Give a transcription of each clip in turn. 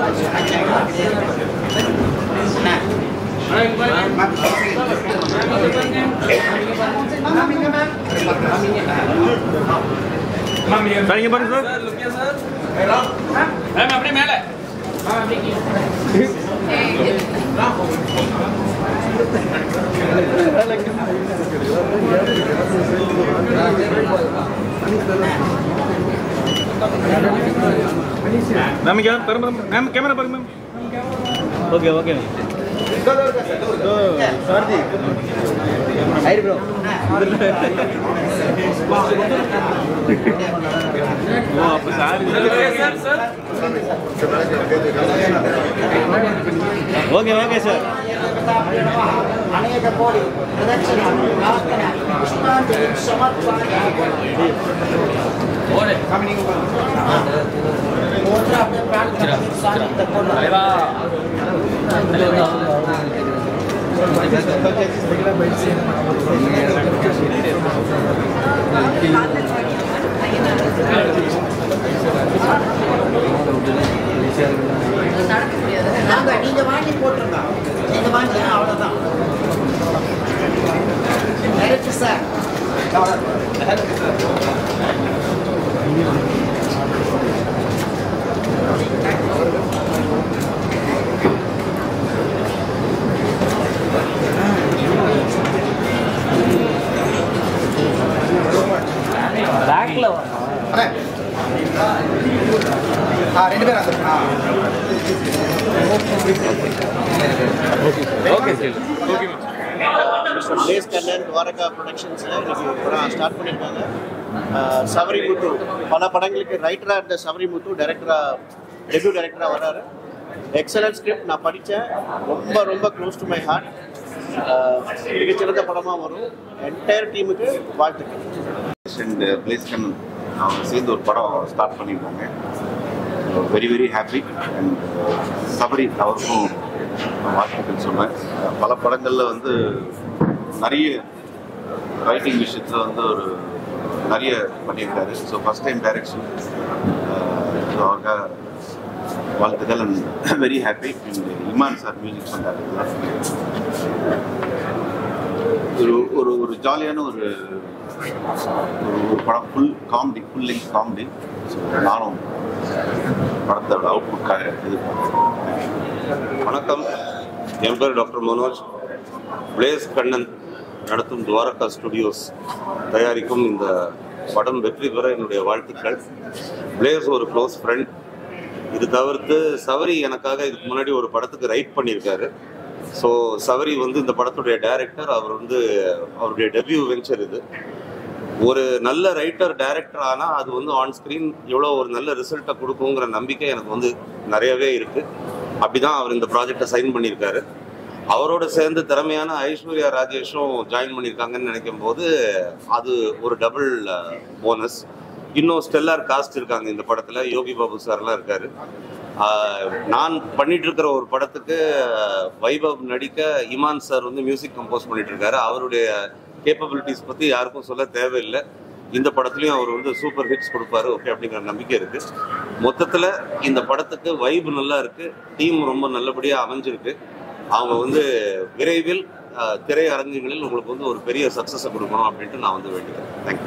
Sir இங்க பாருங்க sir ma'am அப்படியே மேலே மேம் இங்க பாருங்க மேம் கேமரா பாருங்க மேம் ஓகே ஓகே சார்ஜி ஓ அப்ப sir sir sir okay okay sir అనేక కోడి ప్రదక్షిణాలు ప్రార్థన పుష్పాంజలి సమర్పణ ஓடு గోత్ర ప్రార్థన స్వామి తక్కువ நாங்க நீங்க வாங்கி போட்டுருங்க நீங்க வாங்கி அவ்வளவுதான் director sir Blaze Kannan Dwaraka ப்ரொடக்ஷன்ஸில் இன்னைக்கு படம் ஸ்டார்ட் பண்ணியிருக்காங்க ஆஹ் சபரி முத்து பல படங்களுக்கு ரைட்டராக இருந்த சபரி முத்து டைரக்டராக டெபியூ டைரக்டராக வர்றாரு எக்ஸலன்ட் ஸ்கிரிப்ட் நான் படித்தேன் ரொம்ப ரொம்ப க்ளோஸ் டு மை ஹார்ட் மிகச்சிறந்த படமாக வரும் என்டையர் டீமுக்கு வாழ்த்துக்கள் அண்ட் பிளேஸ் கன் அவங்க சேர்ந்து ஒரு படம் ஸ்டார்ட் பண்ணியிருக்காங்க very very happy and Sabari அவருக்கும் வாழ்த்துக்கள் சொன்னேன் பல படங்களில் வந்து நிறைய ரைட்டிங் விஷயத்தில் வந்து ஒரு நிறைய பண்ணியிருக்காரு ஸோ ஃபஸ்ட் டைம் டைரக்ஷன் அவருக்காக வாழ்த்துக்கள் and very happy and Imman sir music பண்ணாரு ஒரு ஒரு ஒரு ஜாலியான ஒரு ஒரு ஒரு படம் full comedy full length comedy நானும் படத்தோட அவுட்புட்காக எதிர்பார்க்குறேன் வணக்கம் என் பேர் டாக்டர் மனோஜ் பிளேஸ் கண்ணன் நடத்தும் துவாரகா ஸ்டுடியோஸ் தயாரிக்கும் இந்த படம் வெற்றி பெற என்னுடைய வாழ்த்துக்கள் பிளேஸ் ஒரு க்ளோஸ் ஃப்ரெண்ட் இது தவிர்த்து சவரி எனக்காக இதுக்கு முன்னாடி ஒரு படத்துக்கு ரைட் பண்ணியிருக்காரு ஸோ சவரி வந்து இந்த படத்துடைய டைரக்டர் அவர் வந்து அவருடைய டெபியூ வெஞ்சர் இது ஒரு நல்ல ரைட்டர் டைரக்டர் ஆனால் அது வந்து ஆன் ஸ்க்ரீன் எவ்வளோ ஒரு நல்ல ரிசல்ட்டை கொடுக்குங்கிற நம்பிக்கை எனக்கு வந்து நிறையவே இருக்குது அப்படிதான் அவர் இந்த ப்ராஜெக்டை சைன் பண்ணியிருக்காரு அவரோட சேர்ந்து திறமையான ஐஸ்வர்யா ராஜேஷும் ஜாயின் பண்ணியிருக்காங்கன்னு நினைக்கும் போது அது ஒரு டபுள் போனஸ் இன்னும் ஸ்டெல்லார் காஸ்ட் இருக்காங்க இந்த படத்தில் யோகி பாபு சார்லாம் இருக்காரு ஆஹ் நான் பண்ணிட்டு இருக்கிற ஒரு படத்துக்கு வைபவ் நடிக்க இமான் சார் வந்து மியூசிக் கம்போஸ் பண்ணிட்டு இருக்காரு அவருடைய கேப்பபிலிட்டிஸ் பற்றி யாருக்கும் சொல்ல தேவையில்லை இந்த படத்துலையும் அவர் வந்து சூப்பர் ஹிட்ஸ் கொடுப்பாரு ஓகே அப்படிங்கிற நம்பிக்கை இருக்கு மொத்தத்தில் இந்த படத்துக்கு வைப் நல்லா இருக்கு டீம் ரொம்ப நல்லபடியாக அமைஞ்சிருக்கு அவங்க வந்து விரைவில் ஆஹ், திரையரங்குகளில் உங்களுக்கு வந்து ஒரு பெரிய சக்ஸஸை கொடுக்கணும் அப்படின்ட்டு நான் வந்து வேண்டிக்கிறேன் தேங்க்யூ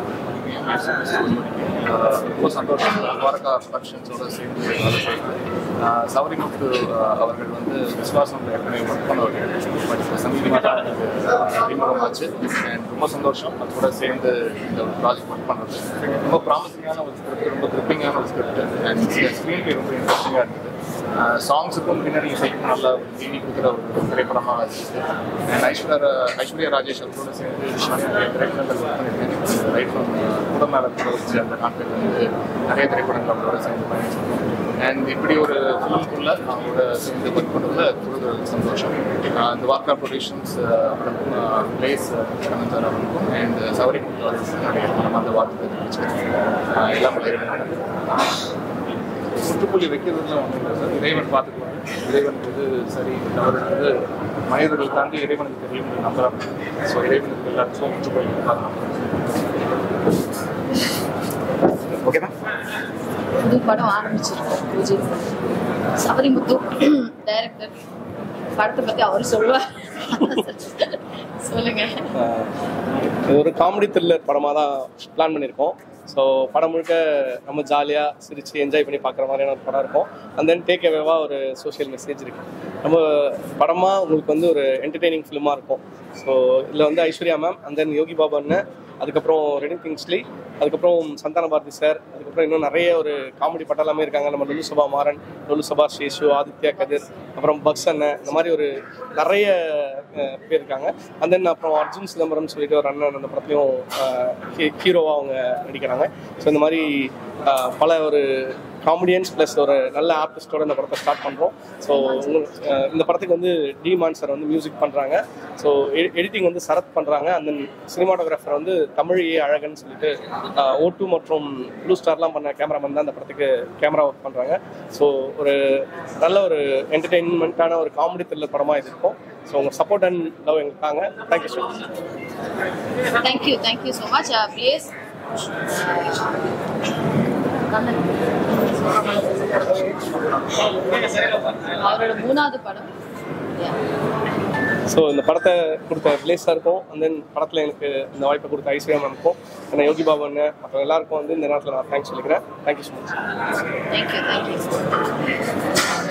ஆஹ் ரொம்ப சந்தோஷம் துவாரகா ப்ரொடக்ஷன்ஸோட சேர்ந்து வேலை செய்யறேன். ஆஹ் சௌரிமுத்து ஆஹ் அவர்கள் வந்து விஸ்வாசம் ஏற்கனவே ஒர்க் பண்ணவர்கள் பட் இப்போ சமீபமாக அறிமுகமாச்சு அண்ட் ரொம்ப சந்தோஷம் அது கூட சேர்ந்து இந்த ஒரு ப்ராஜெக்ட் ஒர்க் பண்ணுறது ரொம்ப ப்ராமிசிங்கான ஒரு ஸ்கிரிப்ட் ரொம்ப கிரிப்பிங்கான ஒரு ஸ்கிரிப்ட் அண்ட் ஸ்க்ரீன் பிளே ரொம்ப இன்ட்ரெஸ்டிங்காக இருக்குது சாங்ஸுக்கும் பின்னணி இசைக்கும் நல்ல ஒரு டிவி கொடுக்குற ஒரு திரைப்படமாக இருந்துச்சு அண்ட் ஐஸ்வர்யா ஐஸ்வர்யா ராஜேஷ் அவர்களோட சேர்ந்து நிறைய திரைப்படங்கள் ஒர்க் பண்ணியிருக்கேன் ரைட் ஃப்ரம் குடமேல கூட வச்சு அந்த நாட்கள் வந்து நிறைய திரைப்படங்கள் அவங்களோட சேர்ந்து பண்ணியிருக்கோம் அண்ட் இப்படி ஒரு ஃபிலிம்குள்ள அவங்களோட சேர்ந்து ஒர்க் பண்ணுறதுல கூடுதல் சந்தோஷம் அந்த வாக்கா ப்ரொடியூஷன்ஸ் அப்புறம் பிளேஸ் கண்ணன் சார் அவர்களுக்கும் அண்ட் சௌரி முத்து அவர்களுக்கும் நிறைய மனமார்ந்த வாழ்த்துக்கள் தெரிவிச்சுக்கிறேன் எல்லாம் நடக்கும் முற்றுப்புள்ளி வைக்கிறதுலாம் ஒன்றும் இல்லை சார் இறைவன் பார்த்துக்குவாங்க இறைவன் வந்து சரி தவறு வந்து மனிதர்கள் தாண்டி இறைவனுக்கு தெரியும் நம்புறாங்க ஸோ இறைவனுக்கு எல்லாத்துக்கும் முற்றுப்புள்ளி பார்க்கணும் ஓகேவா புது படம் ஆரம்பிச்சிருக்கோம் பூஜை சபரிமுத்து டைரக்டர் படத்தை பத்தி அவர் சொல்லுவார் சொல்லுங்க இது ஒரு காமெடி த்ரில்லர் படமாக தான் பிளான் பண்ணியிருக்கோம் ஸோ படம் முழுக்க நம்ம ஜாலியாக சிரித்து என்ஜாய் பண்ணி பார்க்குற மாதிரியான ஒரு படம் இருக்கும் அண்ட் தென் டேக் அவேவாக ஒரு சோஷியல் மெசேஜ் இருக்குது நம்ம படமாக உங்களுக்கு வந்து ஒரு என்டர்டெய்னிங் ஃபிலிமாக இருக்கும் ஸோ இதில் வந்து Aishwarya ma'am and then Yogi Baba அண்ணன் அதுக்கப்புறம் ரெடின் கிங்ஸ்லி அதுக்கப்புறம் சந்தான பாரதி சார் அதுக்கப்புறம் இன்னும் நிறைய ஒரு காமெடி பட்டாலாமே இருக்காங்க நம்ம லுலு சபா மாறன் லுலு சபா சேஷு ஆதித்யா கதிர் அப்புறம் பக்ஸ் அண்ணன் இந்த மாதிரி ஒரு நிறைய அஹ், பேர் இருக்காங்க அண்ட் தென் அப்புறம் அர்ஜுன் சிதம்பரம் சொல்லிட்டு ஒரு அண்ணன் அந்த படத்துலையும் ஹீரோவாக அவங்க நடிக்கிறாங்க ஸோ இந்த மாதிரி அஹ், பல ஒரு காமெடியன்ஸ் ப்ளஸ் ஒரு நல்ல ஆர்டிஸ்டோட இந்த படத்தை ஸ்டார்ட் பண்ணுறோம் ஸோ இந்த படத்துக்கு வந்து டி மான் சார் வந்து மியூசிக் பண்ணுறாங்க ஸோ எடிட்டிங் வந்து சரத் பண்ணுறாங்க அந்த சினிமாட்டோகிராஃபர் வந்து தமிழ் ஏ அழகன் சொல்லிட்டு ஓ டூ மற்றும் ப்ளூ ஸ்டார்லாம் பண்ண கேமராமேன் தான் இந்த படத்துக்கு கேமரா ஒர்க் பண்ணுறாங்க ஸோ ஒரு நல்ல ஒரு என்டர்டெயின்மெண்ட்டான ஒரு காமெடி த்ரில்லர் படமாக இது இருக்கும் ஸோ உங்கள் சப்போர்ட் அண்ட் லவ் எங்களுக்கு தாங்க thank you so much thank you thank you so much Blaze அவரோட மூணாவது படம் Yeah. ஸோ இந்த படத்தை கொடுத்த பிளேஸாக இருக்கும் அண்ட் தென் படத்தில் எனக்கு இந்த வாய்ப்பை கொடுத்த ஐஸ்வர்யா மேம்க்கும் என்ன யோகி பாபு அண்ணன் மற்ற எல்லாருக்கும் வந்து இந்த நேரத்தில் நான் தேங்க்ஸ் சொல்லிக்கிறேன் thank you so much Thank you, thank you.